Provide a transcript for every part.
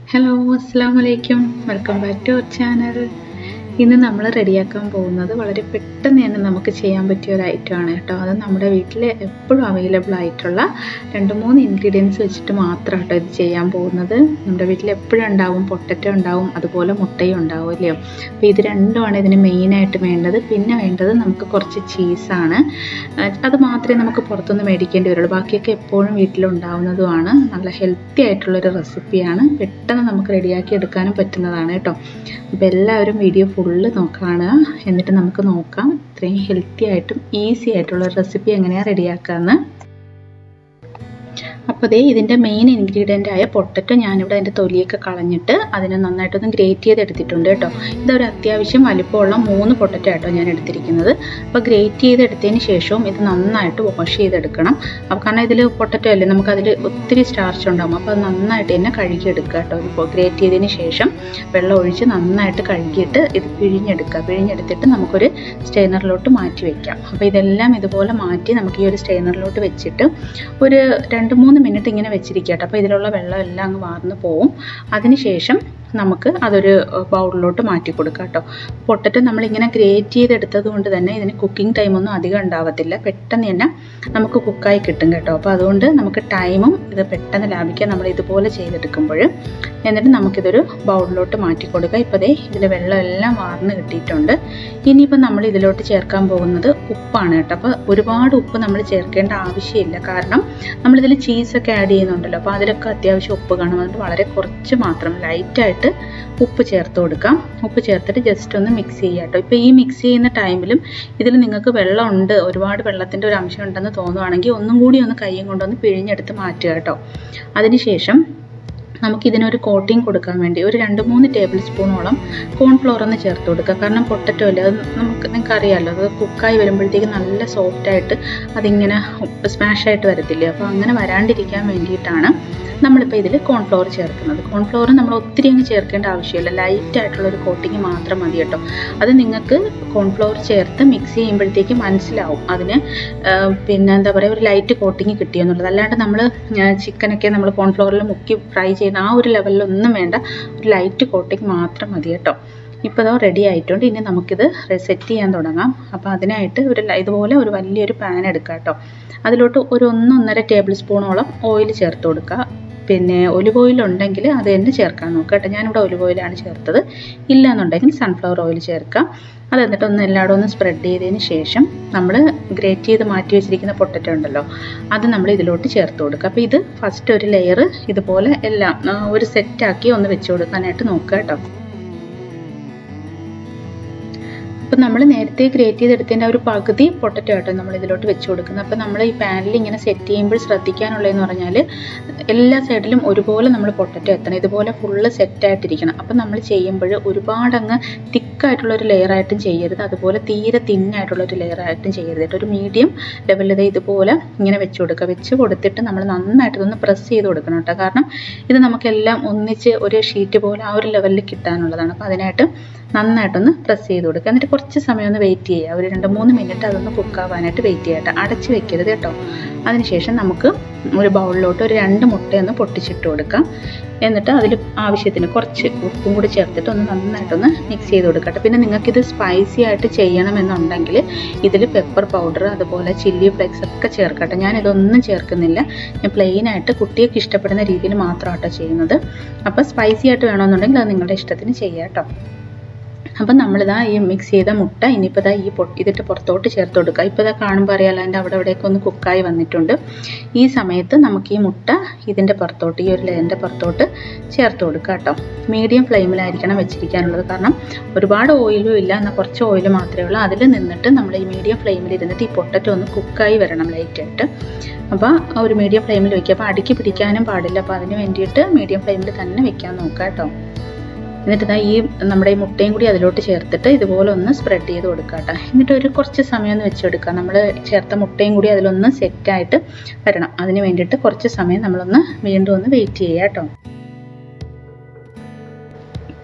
hello അസ്സാം വലൈക്കും welcome back to our channel ഇന്ന് നമ്മൾ റെഡിയാക്കാൻ പോകുന്നത് വളരെ പെട്ടെന്ന് തന്നെ നമുക്ക് ചെയ്യാൻ പറ്റിയ ഒരു ഐറ്റമാണ് കേട്ടോ അത് നമ്മുടെ വീട്ടിൽ എപ്പോഴും അവൈലബിൾ ആയിട്ടുള്ള രണ്ട് മൂന്ന് ഇൻഗ്രീഡിയൻസ് വെച്ചിട്ട് മാത്രം കേട്ടോ ഇത് ചെയ്യാൻ പോകുന്നത് നമ്മുടെ വീട്ടിൽ എപ്പോഴും ഉണ്ടാവും പൊട്ടറ്റോ ഉണ്ടാവും അതുപോലെ മുട്ടയും ഉണ്ടാവും അല്ലയോ അപ്പോൾ ഇത് രണ്ടുമാണ് ഇതിന് മെയിനായിട്ട് വേണ്ടത് പിന്നെ വേണ്ടത് നമുക്ക് കുറച്ച് ചീസാണ് അത് മാത്രമേ നമുക്ക് പുറത്തുനിന്ന് മേടിക്കേണ്ടി വരുള്ളൂ ബാക്കിയൊക്കെ എപ്പോഴും വീട്ടിലുണ്ടാവുന്നതുമാണ് നല്ല ഹെൽത്തി ആയിട്ടുള്ളൊരു റെസിപ്പിയാണ് പെട്ടെന്ന് നമുക്ക് റെഡിയാക്കി എടുക്കാനും പറ്റുന്നതാണ് കേട്ടോ അപ്പോൾ എല്ലാവരും വീഡിയോ ഫുള്ള് നോക്കാണ് എന്നിട്ട് നമുക്ക് നോക്കാം ഇത്രയും ഹെൽത്തി ആയിട്ടും ഈസി ആയിട്ടുള്ള റെസിപ്പി എങ്ങനെയാണ് റെഡിയാക്കാമെന്ന് അപ്പോൾ ദേ ഇതിൻ്റെ മെയിൻ ഇൻഗ്രീഡിയൻ്റ് ആയ പൊട്ടറ്റോ ഞാനിവിടെ അതിൻ്റെ തൊലിയൊക്കെ കളഞ്ഞിട്ട് അതിനെ നന്നായിട്ടൊന്ന് ഗ്രേറ്റ് ചെയ്തെടുത്തിട്ടുണ്ട് കേട്ടോ ഇതൊരു അത്യാവശ്യം വലിപ്പമുള്ള മൂന്ന് പൊട്ടറ്റോ ആട്ടോ ഞാൻ എടുത്തിരിക്കുന്നത് അപ്പോൾ ഗ്രേറ്റ് ചെയ്തെടുത്തതിന് ശേഷവും ഇത് നന്നായിട്ട് വാഷ് ചെയ്തെടുക്കണം അപ്പോൾ കാരണം ഇതിൽ പൊട്ടറ്റോ അല്ലേ നമുക്കതിൽ ഒത്തിരി സ്റ്റാർച്ച് ഉണ്ടാകും അപ്പോൾ അത് നന്നായിട്ട് തന്നെ കഴുകിയെടുക്കുക കേട്ടോ ഇപ്പോൾ ഗ്രേറ്റ് ചെയ്തതിന് ശേഷം വെള്ളം ഒഴിച്ച് നന്നായിട്ട് കഴുകിയിട്ട് ഇത് പിഴിഞ്ഞെടുക്കുക പിഴിഞ്ഞെടുത്തിട്ട് നമുക്കൊരു സ്റ്റെയിനറിലോട്ട് മാറ്റി വെക്കാം അപ്പോൾ ഇതെല്ലാം ഇതുപോലെ മാറ്റി നമുക്ക് ഈ ഒരു സ്റ്റെയിനറിലോട്ട് വെച്ചിട്ട് ഒരു രണ്ട് മൂന്ന് മിനിറ്റ് ഇങ്ങനെ വെച്ചിരിക്കുക കേട്ടോ അപ്പോൾ ഇതിലുള്ള വെള്ളം എല്ലാം അങ്ങ് വാർന്ന് പോവും അതിനുശേഷം നമുക്ക് അതൊരു ബൗളിലോട്ട് മാറ്റി കൊടുക്കാം കേട്ടോ പൊട്ടറ്റോ നമ്മളിങ്ങനെ ഗ്രേറ്റ് ചെയ്തെടുത്തത് കൊണ്ട് തന്നെ ഇതിന് കുക്കിംഗ് ടൈമൊന്നും അധികം ഉണ്ടാവത്തില്ല പെട്ടെന്ന് തന്നെ നമുക്ക് കുക്കായി കിട്ടും കേട്ടോ അപ്പോൾ അതുകൊണ്ട് നമുക്ക് ടൈമും ഇത് പെട്ടെന്ന് ലാഭിക്കാൻ നമ്മൾ ഇതുപോലെ ചെയ്തെടുക്കുമ്പോൾ എന്നിട്ട് നമുക്കിതൊരു ബൗളിലോട്ട് മാറ്റി കൊടുക്കുക ഇപ്പോൾ ദേ ഇതിൽ വെള്ളം എല്ലാം വാർന്ന് കിട്ടിയിട്ടുണ്ട് ഇനിയിപ്പോൾ നമ്മൾ ഇതിലോട്ട് ചേർക്കാൻ പോകുന്നത് ഉപ്പാണ് കേട്ടോ അപ്പോൾ ഒരുപാട് ഉപ്പ് നമ്മൾ ചേർക്കേണ്ട ആവശ്യമില്ല കാരണം നമ്മളിതിൽ ചീസൊക്കെ ആഡ് ചെയ്യുന്നുണ്ടല്ലോ അപ്പോൾ അതിലൊക്കെ അത്യാവശ്യം ഉപ്പ് കാണും അതുകൊണ്ട് വളരെ കുറച്ച് മാത്രം ലൈറ്റായിട്ട് ഉപ്പ് ചേർത്ത് കൊടുക്കാം ഉപ്പ് ചേർത്തിട്ട് ജസ്റ്റ് ഒന്ന് മിക്സ് ചെയ്യുക കേട്ടോ ഇപ്പോൾ ഈ മിക്സ് ചെയ്യുന്ന ടൈമിലും ഇതിൽ നിങ്ങൾക്ക് വെള്ളം ഉണ്ട് ഒരുപാട് വെള്ളത്തിൻ്റെ ഒരു അംശം ഉണ്ടെന്ന് തോന്നുവാണെങ്കിൽ ഒന്നും കൂടി ഒന്ന് കൈയും കൊണ്ടൊന്ന് പിഴിഞ്ഞെടുത്ത് മാറ്റുക കേട്ടോ അതിനുശേഷം നമുക്കിതിനൊരു കോട്ടിങ് കൊടുക്കാൻ വേണ്ടി ഒരു രണ്ട് മൂന്ന് ടേബിൾ സ്പൂണോളം കോൺഫ്ലോർ ഒന്ന് ചേർത്ത് കൊടുക്കുക കാരണം പൊട്ടറ്റോ അല്ലേ അത് നമുക്ക് നിങ്ങൾക്ക് അറിയാമല്ലോ അത് കുക്കായി വരുമ്പോഴത്തേക്ക് നല്ല സോഫ്റ്റായിട്ട് അതിങ്ങനെ സ്മാഷായിട്ട് വരത്തില്ലേ അപ്പോൾ അങ്ങനെ വരാണ്ടിരിക്കാൻ വേണ്ടിയിട്ടാണ് നമ്മളിപ്പോൾ ഇതിൽ കോൺഫ്ലോർ ചേർക്കുന്നത് കോൺഫ്ലോർ നമ്മൾ ഒത്തിരി അങ്ങ് ചേർക്കേണ്ട ആവശ്യമില്ല ലൈറ്റ് ആയിട്ടുള്ള ഒരു കോട്ടിങ് മാത്രം മതി കേട്ടോ അത് നിങ്ങൾക്ക് കോൺഫ്ലോർ ചേർത്ത് മിക്സ് ചെയ്യുമ്പോഴത്തേക്ക് മനസ്സിലാവും അതിന് പിന്നെ എന്താ പറയുക ഒരു ലൈറ്റ് കോട്ടിങ് കിട്ടിയെന്നുള്ളത് അല്ലാണ്ട് നമ്മൾ ചിക്കനൊക്കെ നമ്മൾ കോൺഫ്ലോറിൽ മുക്കി ഫ്രൈ ചെയ്യുന്ന ആ ഒരു ലെവലിലൊന്നും വേണ്ട ഒരു ലൈറ്റ് കോട്ടിങ് മാത്രം മതി കേട്ടോ ഇപ്പോൾ ഇതോ റെഡി ആയിട്ടുണ്ട് ഇനി നമുക്കിത് സെറ്റ് ചെയ്യാൻ തുടങ്ങാം അപ്പോൾ അതിനായിട്ട് ഒരു ഇതുപോലെ ഒരു വലിയൊരു പാൻ എടുക്കുക കേട്ടോ അതിലോട്ട് ഒരു ഒന്നൊന്നര ടേബിൾ സ്പൂണോളം ഓയിൽ ചേർത്ത് കൊടുക്കുക പിന്നെ ഒലിവ് ഓയിൽ ഉണ്ടെങ്കിൽ അത് തന്നെ ചേർക്കാൻ നോക്കുക കേട്ടോ ഞാനിവിടെ ഒലിവ് ഓയിലാണ് ചേർത്തത് ഇല്ല എന്നുണ്ടെങ്കിൽ സൺഫ്ലവർ ഓയിൽ ചേർക്കാം അത് എന്നിട്ട് ഒന്ന് എല്ലായിടും ഒന്ന് സ്പ്രെഡ് ചെയ്തതിന് ശേഷം നമ്മൾ ഗ്രേറ്റ് ചെയ്ത് മാറ്റി വെച്ചിരിക്കുന്ന പൊട്ടറ്റോ ഉണ്ടല്ലോ അത് നമ്മൾ ഇതിലോട്ട് ചേർത്ത് കൊടുക്കുക അപ്പോൾ ഇത് ഫസ്റ്റ് ഒരു ലെയർ ഇതുപോലെ എല്ലാം ഒരു സെറ്റാക്കി ഒന്ന് വെച്ച് കൊടുക്കാനായിട്ട് നോക്കുക കേട്ടോ അപ്പം നമ്മൾ നേരത്തെ ഗ്രേറ്റ് ചെയ്തെടുത്തതിൻ്റെ ഒരു പകുതി പൊട്ടറ്റോ ആട്ടോ നമ്മൾ ഇതിലോട്ട് വെച്ച് കൊടുക്കുന്നത് അപ്പോൾ നമ്മൾ ഈ പാനിൽ ഇങ്ങനെ സെറ്റ് ചെയ്യുമ്പോൾ ശ്രദ്ധിക്കാനുള്ളതെന്ന് പറഞ്ഞാൽ എല്ലാ സൈഡിലും ഒരുപോലെ നമ്മൾ പൊട്ടറ്റോ എത്തണം ഇതുപോലെ ഫുള്ള് സെറ്റായിട്ടിരിക്കണം അപ്പം നമ്മൾ ചെയ്യുമ്പോൾ ഒരുപാട് അങ്ങ് തിക്കായിട്ടുള്ളൊരു ലെയറായിട്ടും ചെയ്യരുത് അതുപോലെ തീരെ തിന്നായിട്ടുള്ളൊരു ലെയറായിട്ടും ചെയ്യരുത് ഒരു മീഡിയം ലെവലിൽ ഇതുപോലെ ഇങ്ങനെ വെച്ച് കൊടുക്കുക വെച്ച് കൊടുത്തിട്ട് നമ്മൾ നന്നായിട്ട് ഇതൊന്ന് പ്രസ് ചെയ്ത് കൊടുക്കണം കേട്ടോ കാരണം ഇത് നമുക്കെല്ലാം ഒന്നിച്ച് ഒരു ഷീറ്റ് പോലെ ആ ഒരു ലെവലിൽ കിട്ടാനുള്ളതാണ് അപ്പോൾ അതിനായിട്ട് നന്നായിട്ടൊന്ന് പ്രസ് ചെയ്ത് കൊടുക്കുക എന്നിട്ട് കുറച്ച് സമയം ഒന്ന് വെയിറ്റ് ചെയ്യുക ഒരു രണ്ട് മൂന്ന് മിനിറ്റ് അതൊന്ന് കുക്കാവാനായിട്ട് വെയിറ്റ് ചെയ്യട്ടെ അടച്ച് വെക്കരുത് കേട്ടോ അതിനുശേഷം നമുക്ക് ഒരു ബൗളിലോട്ട് ഒരു രണ്ട് മുട്ടയൊന്ന് പൊട്ടിച്ചിട്ട് കൊടുക്കാം എന്നിട്ട് അതിൽ ആവശ്യത്തിന് കുറച്ച് ഉപ്പും കൂടി ചേർത്തിട്ട് ഒന്ന് നന്നായിട്ടൊന്ന് മിക്സ് ചെയ്ത് കൊടുക്കട്ടെ പിന്നെ നിങ്ങൾക്കിത് സ്പൈസി ആയിട്ട് ചെയ്യണമെന്നുണ്ടെങ്കിൽ ഇതിൽ പെപ്പർ പൗഡർ അതുപോലെ ചില്ലി ഫ്ലേക്സ് ഒക്കെ ചേർക്കട്ടെ ഞാൻ ഇതൊന്നും ചേർക്കുന്നില്ല ഞാൻ പ്ലെയിൻ ആയിട്ട് കുട്ടിയൊക്കെ ഇഷ്ടപ്പെടുന്ന രീതിയിൽ മാത്രമാട്ടോ ചെയ്യുന്നത് അപ്പോൾ സ്പൈസി ആയിട്ട് വേണമെന്നുണ്ടെങ്കിൽ അത് നിങ്ങളുടെ ഇഷ്ടത്തിന് ചെയ്യാം കേട്ടോ അപ്പം നമ്മളിതാ ഈ മിക്സ് ചെയ്ത മുട്ട ഇനിയിപ്പോൾ ഇതാ ഈ പൊട്ടി ഇതിട്ട് പുറത്തോട്ട് ചേർത്ത് കൊടുക്കുക ഇപ്പോൾ ഇതാ കാണുമ്പോൾ അറിയാലോ അതിൻ്റെ അവിടെ അവിടെയൊക്കെ ഒന്ന് കുക്കായി വന്നിട്ടുണ്ട് ഈ സമയത്ത് നമുക്ക് ഈ മുട്ട ഇതിൻ്റെ പുറത്തോട്ട് ഈ ഒരു ലെയറിൻ്റെ പുറത്തോട്ട് ചേർത്ത് കൊടുക്കുക കേട്ടോ മീഡിയം ഫ്ലെയിമിലായിരിക്കണം വെച്ചിരിക്കാനുള്ളത് കാരണം ഒരുപാട് ഓയിലും ഇല്ല എന്നാൽ കുറച്ച് ഓയിൽ മാത്രമേ ഉള്ളൂ അതിൽ നിന്നിട്ട് നമ്മൾ ഈ മീഡിയം ഫ്ലെയിമിൽ ഇരുന്നിട്ട് ഈ പൊട്ടറ്റോ ഒന്ന് കുക്കായി വരണം ലൈറ്റായിട്ട് അപ്പോൾ ഒരു മീഡിയം ഫ്ലെയിമിൽ വയ്ക്കുക അപ്പോൾ അടുക്കി പിടിക്കാനും പാടില്ല അപ്പോൾ അതിന് വേണ്ടിയിട്ട് മീഡിയം ഫ്ലെയിമിൽ തന്നെ വെക്കാൻ നോക്കുക കേട്ടോ എന്നിട്ട് ഇതാ ഈ നമ്മുടെ ഈ മുട്ടയും കൂടി അതിലോട്ട് ചേർത്തിട്ട് ഇതുപോലെ ഒന്ന് സ്പ്രെഡ് ചെയ്ത് കൊടുക്കുക കേട്ടോ എന്നിട്ട് ഒരു കുറച്ച് സമയം ഒന്ന് വെച്ചെടുക്കുക നമ്മൾ ചേർത്ത മുട്ടയും കൂടി അതിലൊന്ന് സെറ്റായിട്ട് വരണം അതിന് വേണ്ടിയിട്ട് കുറച്ച് സമയം നമ്മളൊന്ന് വീണ്ടും ഒന്ന് വെയിറ്റ് ചെയ്യുക കേട്ടോ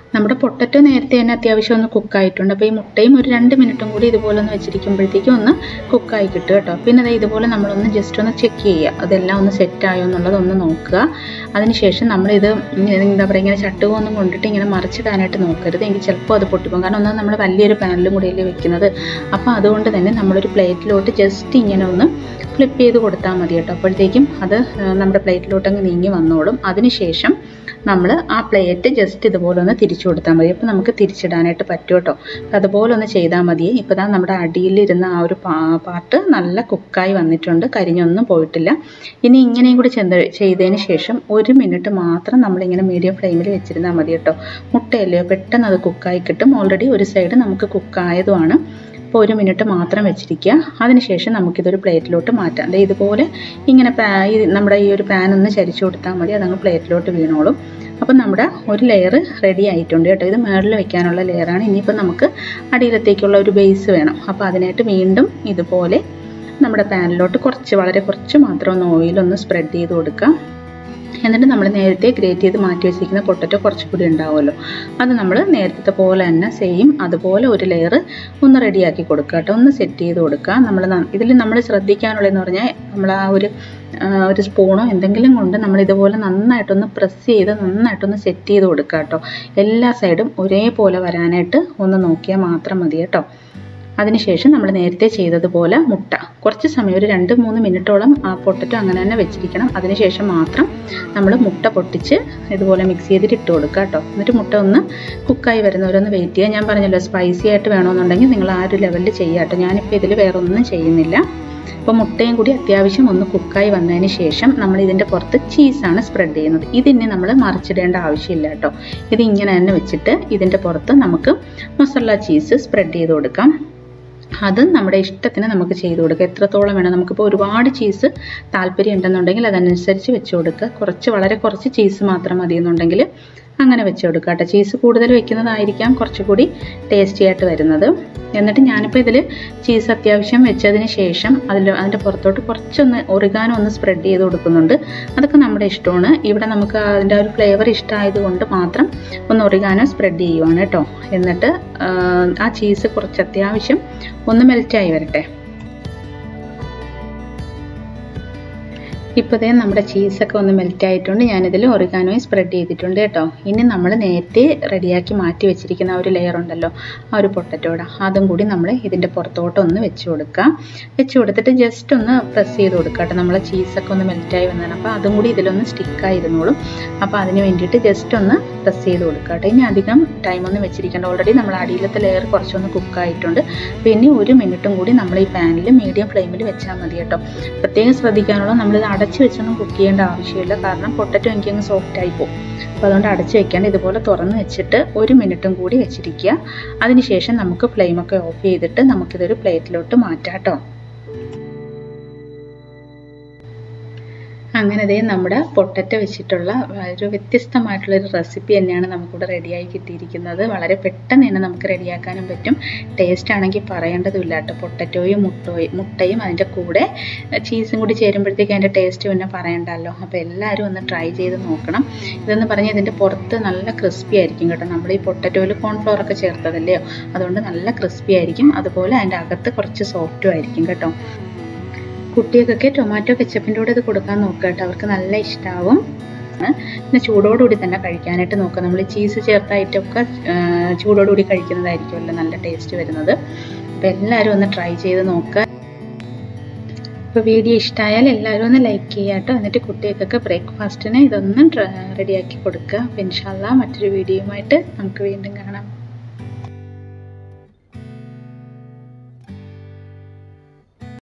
നമ്മുടെ പൊട്ടറ്റോ നേരത്തെ തന്നെ അത്യാവശ്യം ഒന്ന് കുക്കായിട്ടുണ്ട് അപ്പോൾ ഈ മുട്ടയും ഒരു രണ്ട് മിനിറ്റും കൂടി ഇതുപോലെ ഒന്ന് വെച്ചിരിക്കുമ്പോഴത്തേക്കും ഒന്ന് കുക്കായി കിട്ടും കേട്ടോ പിന്നെ അത് ഇതുപോലെ നമ്മളൊന്ന് ജസ്റ്റ് ഒന്ന് ചെക്ക് ചെയ്യുക അതെല്ലാം ഒന്ന് സെറ്റായോ എന്നുള്ളത് ഒന്ന് നോക്കുക അതിനുശേഷം നമ്മളിത് എന്താ പറയുക ഇങ്ങനെ ചട്ടുകൊന്നും കൊണ്ടിട്ട് ഇങ്ങനെ മറിച്ചിടാനായിട്ട് നോക്കരുത് എങ്കിൽ ചിലപ്പോൾ അത് പൊട്ടിപ്പോകും കാരണം ഒന്നും നമ്മൾ വലിയൊരു പാനിലും കൂടിയല്ലേ വെക്കുന്നത് അപ്പോൾ അതുകൊണ്ട് തന്നെ നമ്മളൊരു പ്ലേറ്റിലോട്ട് ജസ്റ്റ് ഇങ്ങനെ ഒന്ന് ഫ്ലിപ്പ് ചെയ്ത് കൊടുത്താൽ മതി കേട്ടോ അപ്പോഴത്തേക്കും അത് നമ്മുടെ പ്ലേറ്റിലോട്ട് അങ്ങ് നീങ്ങി വന്നോളും അതിനുശേഷം നമ്മൾ ആ പ്ലേറ്റ് ജസ്റ്റ് ഇതുപോലെ ഒന്ന് തിരിച്ചു കൊടുത്താൽ മതി അപ്പോൾ നമുക്ക് തിരിച്ചിടാനായിട്ട് പറ്റും കേട്ടോ അപ്പോൾ അതുപോലെ ഒന്ന് ചെയ്താൽ മതി ഇപ്പോൾ ദാ നമ്മുടെ അടിയിലിരുന്ന ആ ഒരു പാർട്ട് നല്ല കുക്കായി വന്നിട്ടുണ്ട് കരിഞ്ഞൊന്നും പോയിട്ടില്ല ഇനി ഇങ്ങനെയും കൂടി ചെന്ന് ചെയ്തതിന് ശേഷം ഒരു മിനിറ്റ് മാത്രം നമ്മളിങ്ങനെ മീഡിയം ഫ്ലെയിമിൽ വെച്ചിരുന്നാൽ മതി കേട്ടോ മുട്ടയല്ലയോ പെട്ടെന്ന് അത് കുക്കായി കിട്ടും ഓൾറെഡി ഒരു സൈഡ് നമുക്ക് കുക്കായതുമാണ് അപ്പോൾ ഒരു മിനിറ്റ് മാത്രം വെച്ചിരിക്കുക അതിനുശേഷം നമുക്കിതൊരു പ്ലേറ്റിലോട്ട് മാറ്റാം അതായത് ഇതുപോലെ ഇങ്ങനെ പാ ഈ നമ്മുടെ ഈ ഒരു പാൻ ഒന്ന് ചരിച്ചു കൊടുത്താൽ മതി അതങ്ങ് പ്ലേറ്റിലോട്ട് വീണോളും അപ്പം നമ്മുടെ ഒരു ലെയർ റെഡി ആയിട്ടുണ്ട് കേട്ടോ ഇത് മേളിൽ വെക്കാനുള്ള ലെയറാണ് ഇനിയിപ്പോൾ നമുക്ക് അടിയിലത്തേക്കുള്ള ഒരു ബേസ് വേണം അപ്പോൾ അതിനായിട്ട് വീണ്ടും ഇതുപോലെ നമ്മുടെ പാനിലോട്ട് കുറച്ച് വളരെ കുറച്ച് മാത്രം ഒന്ന് ഓയിലൊന്ന് സ്പ്രെഡ് ചെയ്ത് കൊടുക്കാം എന്നിട്ട് നമ്മൾ നേരത്തെ ഗ്രേറ്റ് ചെയ്ത് മാറ്റി വെച്ചിരിക്കുന്ന പൊട്ടറ്റോ കുറച്ചുകൂടി ഉണ്ടാവുമല്ലോ അത് നമ്മൾ നേരത്തെ പോലെ തന്നെ സെയിം അതുപോലെ ഒരു ലെയർ ഒന്ന് റെഡിയാക്കി കൊടുക്കുക കേട്ടോ ഒന്ന് സെറ്റ് ചെയ്ത് കൊടുക്കുക നമ്മൾ ഇതിൽ നമ്മൾ ശ്രദ്ധിക്കാനുള്ളതെന്ന് പറഞ്ഞാൽ നമ്മൾ ആ ഒരു ഒരു സ്പൂണോ എന്തെങ്കിലും കൊണ്ട് നമ്മൾ ഇതുപോലെ നന്നായിട്ടൊന്ന് പ്രസ് ചെയ്ത് നന്നായിട്ടൊന്ന് സെറ്റ് ചെയ്ത് കൊടുക്കുക കേട്ടോ എല്ലാ സൈഡും ഒരേപോലെ വരാനായിട്ട് ഒന്ന് നോക്കിയാൽ മാത്രം മതി കേട്ടോ അതിനുശേഷം നമ്മൾ നേരത്തെ ചെയ്തതുപോലെ മുട്ട കുറച്ച് സമയം ഒരു രണ്ട് മൂന്ന് മിനിറ്റോളം ആ പൊട്ടറ്റോ അങ്ങനെ തന്നെ വെച്ചിരിക്കണം അതിനുശേഷം മാത്രം നമ്മൾ മുട്ട പൊട്ടിച്ച് ഇതുപോലെ മിക്സ് ചെയ്തിട്ട് ഇട്ട് കൊടുക്കുക കേട്ടോ എന്നിട്ട് മുട്ട ഒന്ന് കുക്കായി വരുന്നവരൊന്ന് വെയിറ്റ് ചെയ്യുക ഞാൻ പറഞ്ഞല്ലോ സ്പൈസി ആയിട്ട് വേണമെന്നുണ്ടെങ്കിൽ നിങ്ങൾ ആ ഒരു ലെവലിൽ ചെയ്യുക കേട്ടോ ഞാനിപ്പോൾ ഇതിൽ വേറെ ഒന്നും ചെയ്യുന്നില്ല അപ്പോൾ മുട്ടയും കൂടി അത്യാവശ്യം ഒന്ന് കുക്കായി വന്നതിന് ശേഷം നമ്മൾ ഇതിൻ്റെ പുറത്ത് ചീസാണ് സ്പ്രെഡ് ചെയ്യുന്നത് ഇതിനെ നമ്മൾ മറിച്ചിടേണ്ട ആവശ്യമില്ല കേട്ടോ ഇത് ഇങ്ങനെ തന്നെ വെച്ചിട്ട് ഇതിൻ്റെ പുറത്ത് നമുക്ക് മസാല ചീസ് സ്പ്രെഡ് ചെയ്ത് കൊടുക്കാം അത് നമ്മുടെ ഇഷ്ടത്തിന് നമുക്ക് ചെയ്ത് കൊടുക്കുക എത്രത്തോളം വേണം നമുക്കിപ്പോൾ ഒരുപാട് ചീസ് താല്പര്യം ഉണ്ടെന്നുണ്ടെങ്കിൽ അതനുസരിച്ച് വെച്ച് കൊടുക്കുക കുറച്ച് വളരെ കുറച്ച് ചീസ് മാത്രം മതി എന്നുണ്ടെങ്കിൽ അങ്ങനെ വെച്ച് കൊടുക്കുക കേട്ടോ ചീസ് കൂടുതൽ വെക്കുന്നതായിരിക്കാം കുറച്ചുകൂടി ടേസ്റ്റി ആയിട്ട് വരുന്നത് എന്നിട്ട് ഞാനിപ്പോൾ ഇതിൽ ചീസ് അത്യാവശ്യം വെച്ചതിന് ശേഷം അതിൽ അതിൻ്റെ പുറത്തോട്ട് കുറച്ചൊന്ന് ഒറിഗാനോ ഒന്ന് സ്പ്രെഡ് ചെയ്ത് കൊടുക്കുന്നുണ്ട് അതൊക്കെ നമ്മുടെ ഇഷ്ടമാണ് ഇവിടെ നമുക്ക് അതിൻ്റെ ഒരു ഫ്ലേവർ ഇഷ്ടമായതുകൊണ്ട് മാത്രം ഒന്ന് ഒറിഗാനോ സ്പ്രെഡ് ചെയ്യുവാണ് കേട്ടോ എന്നിട്ട് ആ ചീസ് കുറച്ച് അത്യാവശ്യം ഒന്ന് മെൽറ്റായി വരട്ടെ ഇപ്പോഴേ നമ്മുടെ ചീസൊക്കെ ഒന്ന് മെൽറ്റ് ആയിട്ടുണ്ട് ഞാനിതിൽ ഒറിഗാനോയും സ്പ്രെഡ് ചെയ്തിട്ടുണ്ട് കേട്ടോ ഇനി നമ്മൾ നേരത്തെ റെഡിയാക്കി മാറ്റി വെച്ചിരിക്കുന്ന ആ ഒരു ലെയർ ഉണ്ടല്ലോ ആ ഒരു പൊട്ടറ്റോട അതും കൂടി നമ്മൾ ഇതിൻ്റെ പുറത്തോട്ട് ഒന്ന് വെച്ച് കൊടുക്കാം വെച്ച് കൊടുത്തിട്ട് ജസ്റ്റ് ഒന്ന് പ്രസ് ചെയ്ത് കൊടുക്കുക കേട്ടോ നമ്മളെ ചീസൊക്കെ ഒന്ന് മെൽറ്റായി വന്നതാണ് അപ്പോൾ അതും കൂടി ഇതിലൊന്ന് സ്റ്റിക്കായിരുന്നോളും അപ്പോൾ അതിന് വേണ്ടിയിട്ട് ജസ്റ്റ് ഒന്ന് പ്രസ് ചെയ്ത് കൊടുക്കുക കേട്ടോ ഇനി അധികം ടൈമൊന്നും വെച്ചിരിക്കേണ്ട ഓൾറെഡി നമ്മൾ അടിയിലത്തെ ലെയർ കുറച്ചൊന്ന് കുക്കായിട്ടുണ്ട് പിന്നെ ഒരു മിനിറ്റും കൂടി നമ്മൾ ഈ പാനിൽ മീഡിയം ഫ്ലെയിമിൽ വെച്ചാൽ മതി കേട്ടോ പ്രത്യേകം ശ്രദ്ധിക്കാനുള്ള നമ്മളിത് അടച്ച് വെച്ചൊന്നും കുക്ക് ചെയ്യേണ്ട ആവശ്യമില്ല കാരണം പൊട്ടറ്റോ എനിക്കങ്ങ് സോഫ്റ്റ് ആയി പോകും അപ്പോൾ അതുകൊണ്ട് അടച്ച് വെക്കാണ്ട് ഇതുപോലെ തുറന്ന് വെച്ചിട്ട് ഒരു മിനിറ്റും കൂടി വെച്ചിരിക്കുക അതിനുശേഷം നമുക്ക് ഫ്ലെയിമൊക്കെ ഓഫ് ചെയ്തിട്ട് നമുക്കിതൊരു പ്ലേറ്റിലോട്ട് മാറ്റാം കേട്ടോ അങ്ങനെ ദേ നമ്മുടെ പൊട്ടറ്റോ വെച്ചിട്ടുള്ള ഒരു വ്യത്യസ്തമായിട്ടുള്ള ഒരു റെസിപ്പി തന്നെയാണ് നമുക്കിവിടെ റെഡിയായി കിട്ടിയിരിക്കുന്നത് വളരെ പെട്ടെന്ന് തന്നെ നമുക്ക് റെഡിയാക്കാനും പറ്റും ടേസ്റ്റ് ആണെങ്കിൽ പറയേണ്ടതുമില്ല കേട്ടോ പൊട്ടറ്റോയും മുട്ടയും മുട്ടയും അതിൻ്റെ കൂടെ ചീസും കൂടി ചേരുമ്പോഴത്തേക്ക് അതിൻ്റെ ടേസ്റ്റ് പിന്നെ പറയണ്ടല്ലോ അപ്പോൾ എല്ലാവരും ഒന്ന് ട്രൈ ചെയ്ത് നോക്കണം ഇതെന്ന് പറഞ്ഞാൽ ഇതിൻ്റെ പുറത്ത് നല്ല ക്രിസ്പി ആയിരിക്കും കേട്ടോ നമ്മൾ ഈ പൊട്ടറ്റോയിൽ കോൺഫ്ലോർ ഒക്കെ ചേർത്തതല്ലയോ അതുകൊണ്ട് നല്ല ക്രിസ്പി ആയിരിക്കും അതുപോലെ അതിൻ്റെ അകത്ത് കുറച്ച് സോഫ്റ്റും ആയിരിക്കും കേട്ടോ കുട്ടികൾക്കൊക്കെ ടൊമാറ്റോ കെച്ചപ്പിൻ്റെ കൂടെ ഇത് കൊടുക്കാൻ നോക്കുക കേട്ടോ അവർക്ക് നല്ല ഇഷ്ടമാവും പിന്നെ ചൂടോടുകൂടി തന്നെ കഴിക്കാനായിട്ട് നോക്കുക നമ്മൾ ചീസ് ചേർത്തായിട്ടൊക്കെ ചൂടോടുകൂടി കഴിക്കുന്നതായിരിക്കുമല്ലോ നല്ല ടേസ്റ്റ് വരുന്നത് അപ്പോൾ എല്ലാവരും ഒന്ന് ട്രൈ ചെയ്ത് നോക്കുക അപ്പോൾ വീഡിയോ ഇഷ്ടമായാൽ എല്ലാവരും ഒന്ന് ലൈക്ക് ചെയ്യുക കേട്ടോ എന്നിട്ട് കുട്ടികൾക്കൊക്കെ ബ്രേക്ക്ഫാസ്റ്റിന് ഇതൊന്നും റെഡിയാക്കി കൊടുക്കുക അപ്പോൾ ഇൻഷാല്ല മറ്റൊരു വീഡിയോയുമായിട്ട് നമുക്ക് വീണ്ടും കാണാം